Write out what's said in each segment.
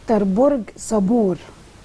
اكتر برج صبور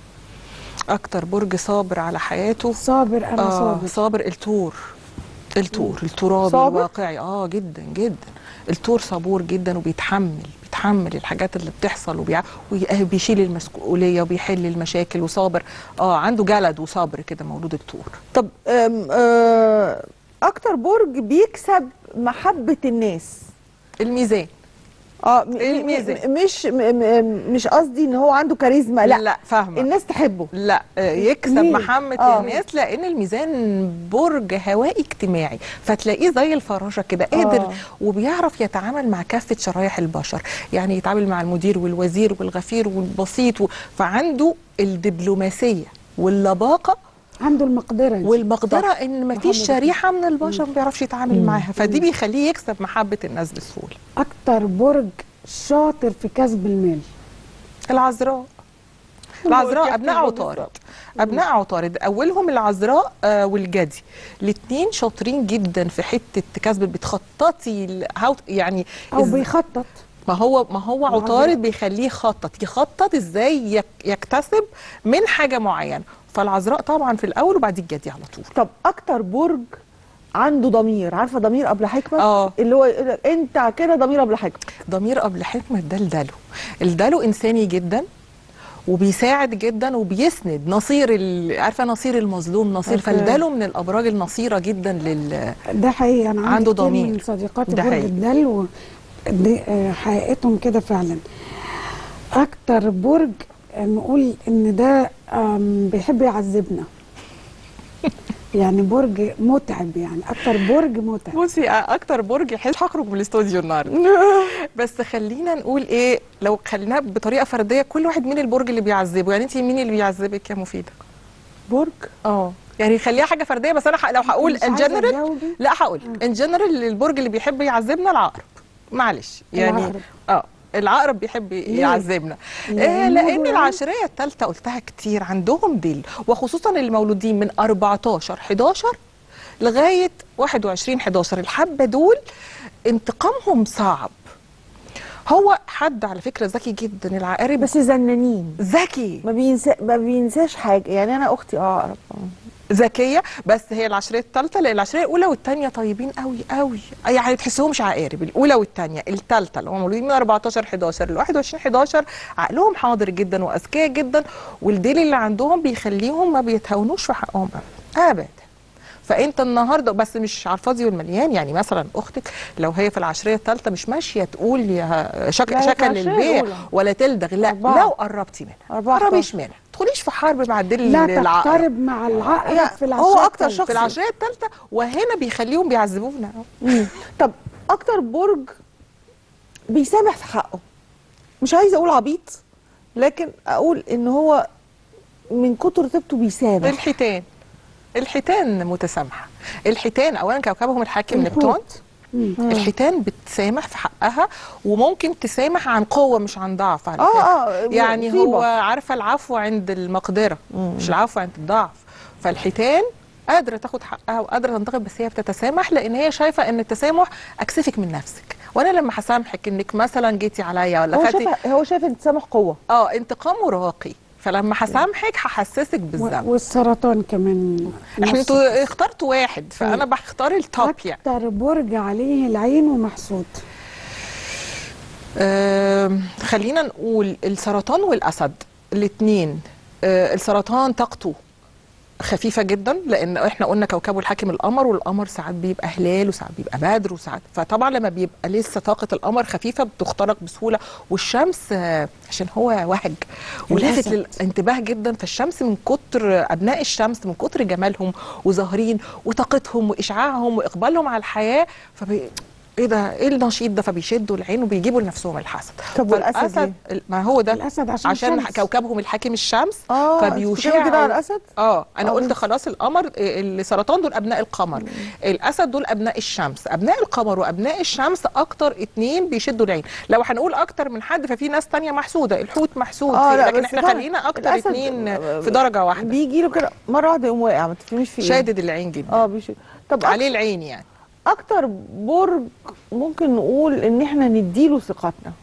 اكتر برج صابر على حياته صابر انا آه صابر صابر التور التور الترابي صابر؟ الواقعي اه جدا جدا التور صبور جدا وبيتحمل بيتحمل الحاجات اللي بتحصل وبيع... وبيشيل المسؤوليه وبيحل المشاكل وصابر اه عنده جلد وصبر كده مولود التور طب أم، آه، اكتر برج بيكسب محبه الناس الميزان اه م- م- الميزان. م- مش م- م- مش قصدي ان هو عنده كاريزما لا, لا فاهمه الناس تحبه لا آه، يكسب ليه؟ محمد آه. الناس لان الميزان برج هوائي اجتماعي فتلاقيه زي الفراشه كده قادر آه. وبيعرف يتعامل مع كافه شرايح البشر يعني يتعامل مع المدير والوزير والغفير والبسيط و... فعنده الدبلوماسيه واللباقه عنده المقدره دي. والمقدره ان مفيش محمد شريحه من البشر ما بيعرفش يتعامل مم. معاها فدي بيخليه يكسب محبه الناس بسهوله اكتر برج شاطر في كسب المال العذراء العذراء ابناء عطارد ابناء عطارد اولهم العذراء آه والجدي الاثنين شاطرين جدا في حته كسب بتخططي ال- how- يعني او إز- بيخطط ما هو ما هو العذراء. عطارد بيخليه يخطط يخطط ازاي يك يكتسب من حاجه معينه فالعذراء طبعا في الاول وبعدين الجدي على طول طب اكتر برج عنده ضمير عارفه ضمير قبل حكمه اه اللي هو يقول لك انت كده ضمير قبل حكمه ضمير قبل حكمة ده الدلو الدلو إنساني جدا وبيساعد جدا وبيسند نصير ال- عارفه نصير المظلوم نصير أوكي. فالدلو من الابراج النصيره جدا لل ده حقيقي انا عندي عنده كتير ضمير. من صديقاتي ده برج حقيقي. الدلو دي آه، حقيقتهم كده فعلا اكتر برج آه، نقول ان ده آم، بيحب يعذبنا يعني برج متعب يعني اكتر برج متعب بصي اكتر برج يحس هخرج من الاستوديو النهارده بس خلينا نقول ايه لو خليناها بطريقه فرديه كل واحد مين البرج اللي بيعذبه يعني انت مين اللي بيعذبك يا مفيده برج اه يعني خليها حاجه فرديه بس انا ح- لو هقول مش عايزة الجنرال أجاوبك. لا هقول ان جنرال البرج اللي بيحب يعذبنا العقرب معلش يعني العقرب. اه العقرب بيحب يعذبنا آه لأنه لان يعني- العشريه الثالثه قلتها كتير عندهم ديل وخصوصا اللي مولودين من 14 11 لغايه 21 11 الحبه دول انتقامهم صعب هو حد على فكره ذكي جدا العقارب بس زنانين ذكي ما بينسى ما بينساش حاجه يعني انا اختي اعرف ذكيه بس هي العشريه الثالثه لان العشريه الاولى والثانيه طيبين قوي قوي يعني تحسهمش عقارب الاولى والثانيه الثالثه اللي هم مولودين من 14 11 ل 21 11 عقلهم حاضر جدا واذكياء جدا والديل اللي عندهم بيخليهم ما بيتهاونوش في حقهم ابدا ابدا فانت النهارده بس مش على الفاضي والمليان يعني مثلا اختك لو هي في العشريه الثالثه مش ماشيه تقول يا شك لا، هي في شكل العشرية للبيع الأولى. ولا تلدغ لا أربعة. لو قربتي منها أربعة قربيش منها تدخليش في حرب مع الديل لا العقرب تقترب مع العقرب يا- في العشرة هو أكتر التالتة. شخص في العشريه الثالثه وهنا بيخليهم بيعذبونا مم. طب اكتر برج بيسامح في حقه مش عايزه اقول عبيط لكن اقول ان هو من كتر طيبته بيسامح الحيتان الحيتان متسامحه الحيتان اولا كوكبهم الحاكم الحوت. نبتون مم. الحيتان بتسامح في حقها وممكن تسامح عن قوه مش عن ضعف على اه فكرة. اه يعني طيبة. هو عارفه العفو عند المقدره مش العفو عند الضعف فالحيتان قادره تاخد حقها وقادره تنتقم بس هي بتتسامح لان هي شايفه ان التسامح اكسفك من نفسك وانا لما هسامحك انك مثلا جيتي عليا ولا هو خدتي شايف هو شايف ان التسامح قوه اه انتقامه راقي فلما هسامحك هحسسك و- بالذنب والسرطان كمان احنا نفس انتوا اخترتوا واحد فانا بختار التوب يعني اكتر برج عليه العين ومحسود آم، خلينا نقول السرطان والاسد الاثنين السرطان طاقته خفيفة جدا لأن احنا قلنا كوكبه الحاكم القمر والقمر ساعات بيبقى هلال وساعات بيبقى بدر وساعات فطبعا لما بيبقى لسه طاقة القمر خفيفة بتخترق بسهولة والشمس آه، عشان هو وهج ولافت الأسد. للانتباه جدا فالشمس من كتر أبناء الشمس من كتر جمالهم وظاهرين وطاقتهم وإشعاعهم وإقبالهم على الحياة فبي ايه ده ايه النشيط ده فبيشدوا العين وبيجيبوا لنفسهم الحسد طب والأسد فالأسد ما هو ده الاسد عشان, عشان الشمس. كوكبهم الحاكم الشمس اه فبيشع كده على الاسد اه انا آه، قلت قلت. خلاص القمر السرطان دول ابناء القمر الاسد دول ابناء الشمس ابناء القمر وابناء الشمس اكتر اتنين بيشدوا العين لو هنقول اكتر من حد ففي ناس تانية محسوده الحوت محسود آه، فيه، لا، لكن بس احنا فعلا خلينا اكتر الأسد اتنين في درجه واحده بيجي له كده مره واحده يقوم واقع ما تفهميش في ايه شادد العين جدا اه بيش طب عليه العين يعني اكتر برج ممكن نقول ان احنا نديله ثقتنا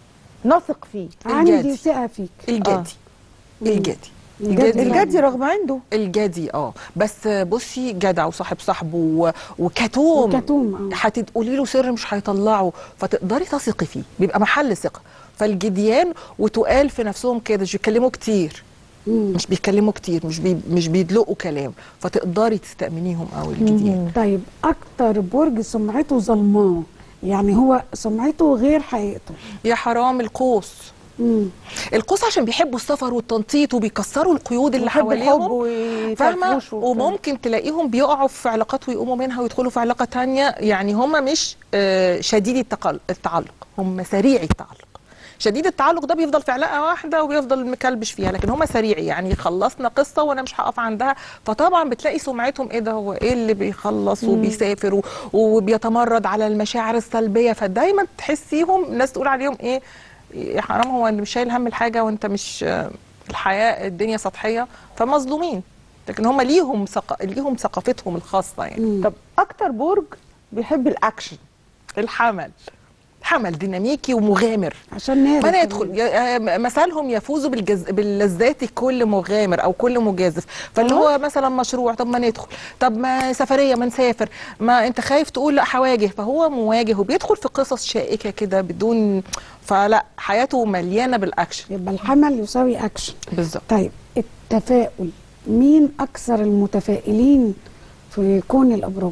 نثق فيه عندي الجدي. ثقه فيك الجدي الجدي الجدي. الجدي الجدي رغم عنده الجدي اه بس بصي جدع وصاحب صاحبه و- وكتوم وكتوم، اه. هتقولي له سر مش هيطلعه فتقدري تثقي فيه بيبقى محل ثقه فالجديان وتقال في نفسهم كده مش بيتكلموا كتير مم. مش بيتكلموا كتير مش بي مش بيدلقوا كلام فتقدري تستأمنيهم قوي الجديان طيب اكتر برج سمعته ظلماه يعني هو سمعته غير حقيقته يا حرام القوس مم. القوس عشان بيحبوا السفر والتنطيط وبيكسروا القيود اللي ويحب الحب حواليهم فاهمه ويفرفوش وبتاع. وممكن تلاقيهم بيقعوا في علاقات ويقوموا منها ويدخلوا في علاقه تانية يعني هم مش آه، شديدي التقل- التعلق هم سريعي التعلق شديد التعلق ده بيفضل في علاقه واحده وبيفضل مكلبش فيها لكن هم سريعي يعني خلصنا قصه وانا مش هقف عندها فطبعا بتلاقي سمعتهم ايه ده هو ايه اللي بيخلص وبيسافر و- وبيتمرد على المشاعر السلبيه فدايما تحسيهم الناس تقول عليهم ايه يا حرام هو اللي مش شايل هم الحاجه وانت مش آه، الحياه الدنيا سطحيه فمظلومين لكن هم ليهم ثق... ليهم ثقافتهم الخاصه يعني مم. طب اكتر برج بيحب الاكشن الحمل حمل ديناميكي ومغامر عشان نعرف ما ندخل ي- مثلهم يفوزوا بالجز... باللذات كل مغامر او كل مجازف فاللي هو مثلا مشروع طب ما ندخل طب ما سفريه ما نسافر ما انت خايف تقول لا هواجه فهو مواجه وبيدخل في قصص شائكه كده بدون فلا حياته مليانه بالاكشن يبقى الحمل يساوي اكشن بالظبط طيب التفاؤل مين اكثر المتفائلين في كون الابراج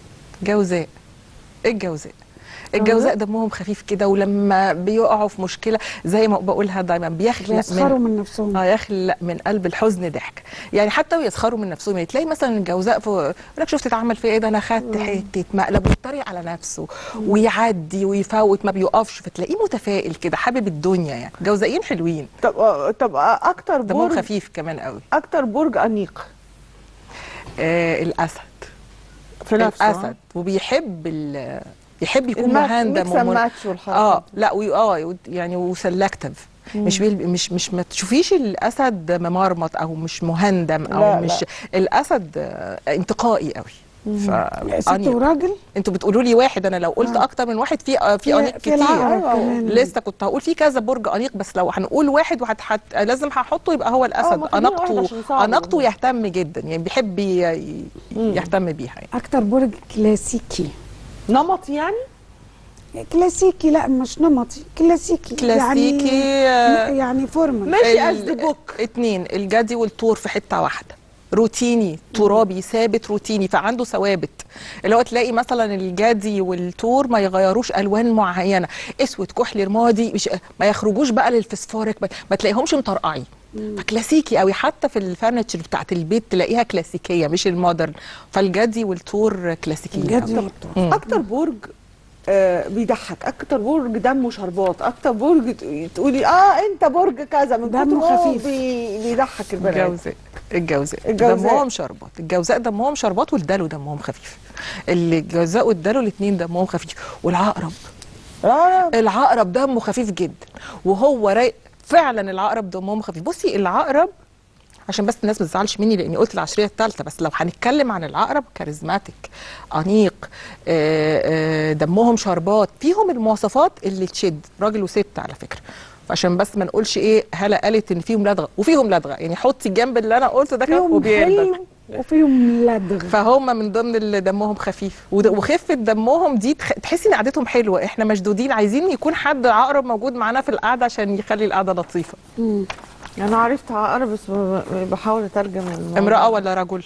جوزاء الجوزاء الجوزاء دمهم خفيف كده ولما بيقعوا في مشكله زي ما بقولها دايما بيخلق بيسخروا من من نفسهم اه يخلق من قلب الحزن ضحك يعني حتى ويسخروا من نفسهم يعني تلاقي مثلا الجوزاء في يقول لك شفت اتعمل فيا ايه ده انا خدت حته مقلب ويتريق على نفسه ويعدي ويفوت ما بيقفش فتلاقيه متفائل كده حابب الدنيا يعني جوزائيين حلوين طب طب اكتر دمهم برج خفيف كمان قوي اكتر برج انيق آه الاسد في نفسه الاسد وبيحب ال يحب يكون المات- مهندم mix and ومن- match والحركات اه دي. لا وي- اه يعني وسلكتيف مش بيل... مش مش ما تشوفيش الاسد ممرمط او مش مهندم او لا، مش الاسد آه، انتقائي قوي ف ست أنيق. وراجل انتوا بتقولوا لي واحد انا لو قلت آه. اكتر من واحد في آه، في في- انيق في كتير العقرب أيوة، كمان. لسه كنت هقول في كذا برج انيق بس لو هنقول واحد وهت حت... لازم هحطه يبقى هو الاسد ما خلينا واحد اناقته عشان صعب. اناقته يهتم جدا يعني بيحب ي... ي- يهتم بيها يعني اكتر برج كلاسيكي نمط يعني كلاسيكي لا مش نمطي كلاسيكي كلاسيكي، يعني, آه، يعني فورمال ماشي ال- as the book. اتنين الجدي والطور في حته واحده روتيني ترابي ثابت روتيني فعنده ثوابت اللي هو تلاقي مثلا الجدي والتور ما يغيروش الوان معينه اسود كحلي رمادي مش ما يخرجوش بقى للفسفورك ما, ما تلاقيهمش مطرقعين فكلاسيكي قوي حتى في الفرنتشر بتاعت البيت تلاقيها كلاسيكيه مش المودرن فالجدي والتور كلاسيكيين الجدي أوي. والطور. مم. اكتر برج آه بيضحك اكتر برج دمه شربات اكتر برج ت- تقولي اه انت برج كذا من دمه كتر ما هو خفيف. بي بيضحك البنات الجوزاء الجوزاء الجوزاء. دمهم شربات الجوزاء دمهم شربات والدلو دمهم خفيف الجوزاء والدلو الاثنين دمهم خفيف والعقرب آه العقرب دمه خفيف جدا وهو رايق فعلا العقرب دمهم خفيف بصي العقرب عشان بس الناس ما تزعلش مني لاني قلت العشريه الثالثه بس لو هنتكلم عن العقرب كاريزماتيك انيق آه، آه، دمهم شربات فيهم المواصفات اللي تشد راجل وست على فكره فعشان بس ما نقولش ايه هلا قالت ان فيهم لدغه وفيهم لدغه يعني حطي جنب اللي انا قلته ده كده فيهم وبيلدغ حلو وفيهم لدغ فهم من ضمن اللي دمهم خفيف ود- وخفه دمهم دي تخ- تحسي ان قعدتهم حلوه احنا مشدودين عايزين يكون حد عقرب موجود معانا في القعده عشان يخلي القعده لطيفه مم. انا عرفت عقرب بس ب- ب- بحاول اترجم الموضوع. امراه ولا رجل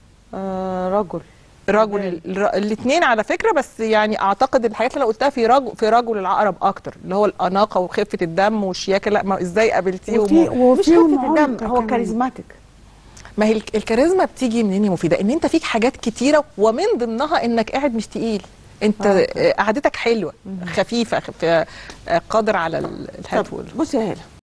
آه رجل رجل الاثنين على فكره بس يعني اعتقد الحاجات اللي انا قلتها في رجل في رجل العقرب اكتر اللي هو الاناقه وخفه الدم والشياكه لا ما ازاي قابلتيهم وفي مش وفيهم خفه الدم عمق هو كمان. كاريزماتيك ما هي الك- الكاريزما بتيجي منين يا مفيده ان انت فيك حاجات كتيره ومن ضمنها انك قاعد مش تقيل انت آه. آه، قعدتك حلوه خفيفه خف- آه، قادر على ال- الهات طب وال- بصي يا هاله